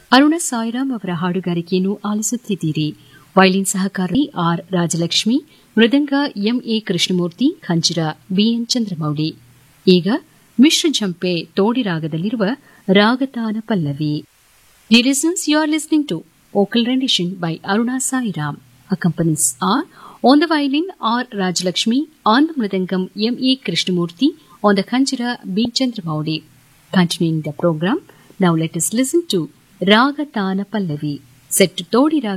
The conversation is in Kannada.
ಅರುಣ ಸಾಯಿರಾಮ್ ಅವರ ಹಾಡುಗಾರಿಕೆಯನ್ನು ಆಲಿಸುತ್ತಿದ್ದೀರಿ ವೈಲಿನ್ ಸಹಕಾರಿ ಆರ್ ರಾಜಲಕ್ಷ್ಮಿ ಮೃದಂಗ ಎಂಎ ಕೃಷ್ಣಮೂರ್ತಿ ಖಂಜಿರ ಬಿಎನ್ ಚಂದ್ರಮೌಳಿ ಈಗ ಮಿಶ್ರ ಝಂಪೆ ತೋಡಿರಾಗದಲ್ಲಿರುವ ರಾಗತಾನ Pallavi The listeners you are listening to vocal rendition by Aruna Sairam. Accompanies are on the violin R. Rajalakshmi, on the mridangam M. E. Krishnamurti, on the khanjira B. Chandramouli. Continuing the program, now let us listen to Raga Tana Pallavi, set to Todi Raga